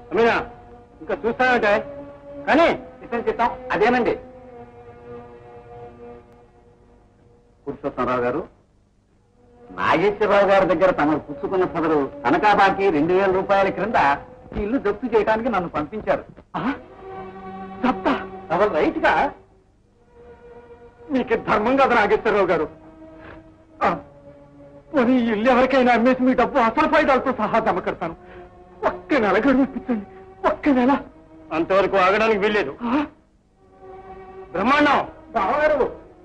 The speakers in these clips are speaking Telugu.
అమీనా ఇంకా చూస్తానంటే కానీ ఇతను చిత్తం అదేనండి పురుషోత్తమరావు గారు నాగేశ్వరరావు గారి దగ్గర తమరు పుచ్చుకున్న సదరు తనఖా బాకీ రెండు వేల రూపాయల క్రింద ఈ ఇల్లు జప్తు చేయడానికి నన్ను పంపించారు జప్తా అవల్ రైట్ గా మీకు ధర్మం కదా నాగేశ్వరరావు గారు ఆ, పోనీ ఈ ఇల్లు ఎవరికైనా అమ్మేసి మీ డబ్బు అసలు ఫైదాలతో సహా జమ కడతాను ఒక్క నెల గడువు ఇప్పించండి ఒక్క నెల అంతవరకు ఆగడానికి వీల్లేదు బ్రహ్మాండం బావగారు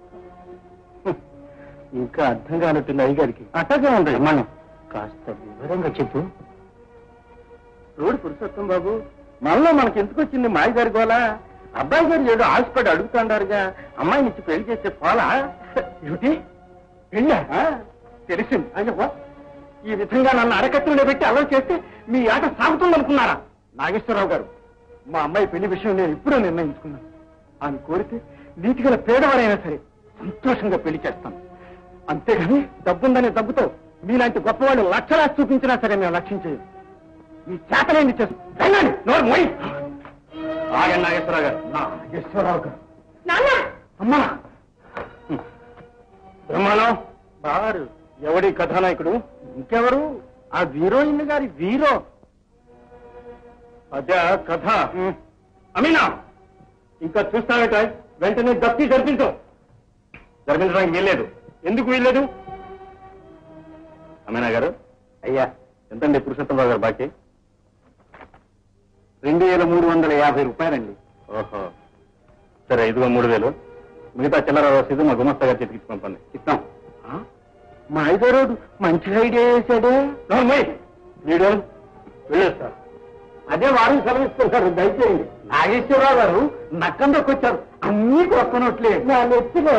ఇంకా అర్థం కానట్టుంది అయ్యగారికి అట్టగా ఉంది బ్రహ్మాండం కాస్త వివరంగా చెప్పు రోడ్డు పురుషోత్తం బాబు మనలో మనకి ఎందుకు వచ్చింది మాయ గారి గోలా అబ్బాయి గారు ఏదో ఆశపడి అడుగుతాండారుగా అమ్మాయిని ఇచ్చి పెళ్లి చేసే పోలా ఏమిటి పెళ్ళా తెలిసింది అయ్యో ఈ విధంగా నన్ను అరకట్టులో పెట్టి అలవాటు చేస్తే మీ ఆట సాగుతుందనుకున్నారా నాగేశ్వరరావు గారు మా అమ్మాయి పెళ్లి విషయం నేను ఇప్పుడే నిర్ణయించుకున్నాను ఆమె కోరితే నీతిగల పేదవారైనా సరే సంతోషంగా పెళ్లి చేస్తాను అంతేగాని డబ్బుందనే డబ్బుతో మీలాంటి గొప్పవాళ్ళు లక్షలాసి చూపించినా సరే మేము లక్షించేది మీ చేతలేంది చేస్తాను నోరు మోయి ఆగండి నాగేశ్వరరావు గారు నాగేశ్వరరావు గారు అమ్మా బ్రహ్మాణం బారు ఎవడి కథానాయకుడు ఇంకెవరు ఆ హీరోయిన్ గారి వీరో అదే ఆ కథ అమీనా ఇంకా చూస్తావేట వెంటనే దప్పి జరిపించు జరిపించడానికి వీల్లేదు ఎందుకు వీల్లేదు అమీనా గారు అయ్యా ఎంతండి పురుషోత్తమరావు గారు బాకీ రెండు వేల మూడు వందల యాభై రూపాయలండి ఓహో సరే ఇదిగో మూడు వేలు మిగతా చిల్లర రసీదు మా గుమస్తా గారి చేతికి ఇచ్చి పంపండి ఇస్తాం మా ఐదారోడు మంచి ఐడియా వేసాడే వీడు వెళ్ళేస్తా అదే వారం సెలవిస్తున్నారు దయచేయండి నాగేశ్వరరావు గారు నక్కందరికి వచ్చారు అన్నీ కొత్త నోట్లే నా నెత్తిలే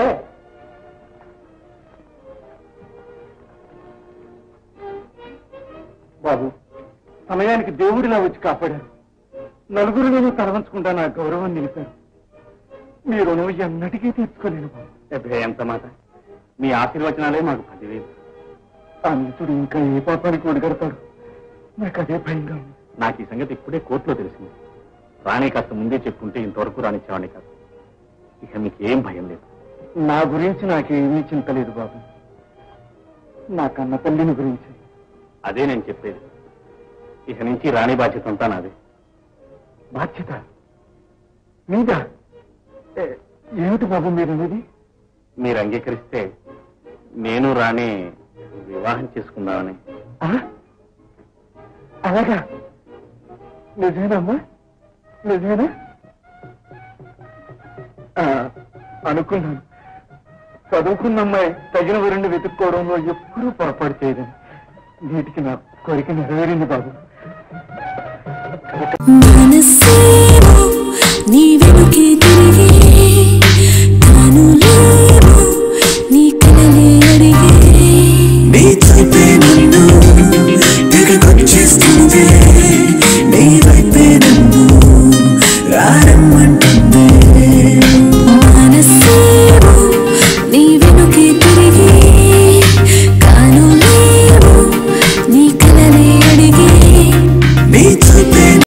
బాబు సమయానికి దేవుడిలా వచ్చి కాపాడారు నలుగురు నేను తలవంచకుండా నా గౌరవం నిలిపారు మీ రుణం ఎన్నటికీ తీర్చుకోలేను బాబు అబ్బే ఎంత మాట మీ ఆశీర్వచనాలే మాకు పదివేలు ఆ నీచుడు ఇంకా ఏ పాపానికి ఒడిగడతాడు నాకు అదే భయంగా ఉంది నాకు ఈ సంగతి ఇప్పుడే కోర్టులో తెలిసింది రాణి కాస్త ముందే చెప్పుంటే ఇంతవరకు రానిచ్చేవాడిని కాదు ఇక మీకు ఏం భయం లేదు నా గురించి నాకేమీ చింత లేదు బాబు నా కన్న తల్లిని గురించి అదే నేను చెప్పేది ఇక నుంచి రాణి బాధ్యత అంతా నాదే బాధ్యత మీద ఏమిటి బాబు మీరు అనేది మీరు అంగీకరిస్తే నేను రాణి వివాహం చేసుకుందామని అలాగా నిజమేనమ్మా నిజమేనా ఆ, అనుకున్నాను చదువుకున్న అమ్మాయి తగిన వరుణ్ణి వెతుక్కోవడంలో ఎప్పుడూ పొరపాటు చేయదని వీటికి నా కోరిక నెరవేరింది బాబు మనసే